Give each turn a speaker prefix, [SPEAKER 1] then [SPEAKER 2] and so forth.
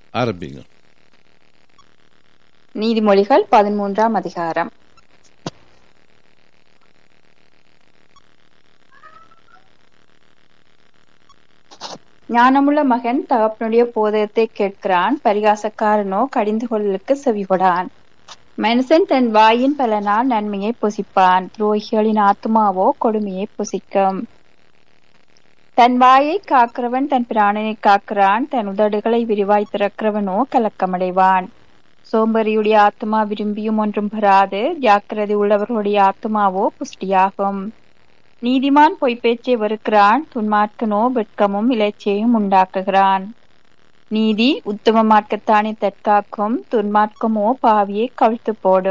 [SPEAKER 1] ஆரம்பிங்க
[SPEAKER 2] நீதிமொழிகள் பதிமூன்றாம் அதிகாரம் ஞானமுள்ள மகன் தகப்பனுடைய போதகத்தை கேட்கிறான் பரிகாசக்காரனோ கடிந்து கொள்ளலுக்கு செவிகொடான் மனுஷன் தன் வாயின் பலனால் நன்மையை புசிப்பான் துரோகிகளின் ஆத்மாவோ கொடுமையை புசிக்கும் தன் வாயை காக்கிறவன் தன் பிராணனை காக்கிறான் தன் உதடுகளை விரிவாய் திறக்கிறவனோ கலக்கமடைவான் சோம்பரியுடைய ஆத்மா விரும்பியும் ஒன்றும் பெறாது ஜாக்கிரதை உள்ளவர்களுடைய ஆத்மாவோ புஷ்டியாகும் நீதிமான் பொய்ப்பேச்சை வெறுக்கிறான் துன்மார்க்கனோ வெட்கமும் இலைச்சையும் உண்டாக்குகிறான் நீதி உத்தம மார்க்கத்தானே தற்காக்கும் துன்மார்க்கமோ பாவியை கவிழ்த்து போடும்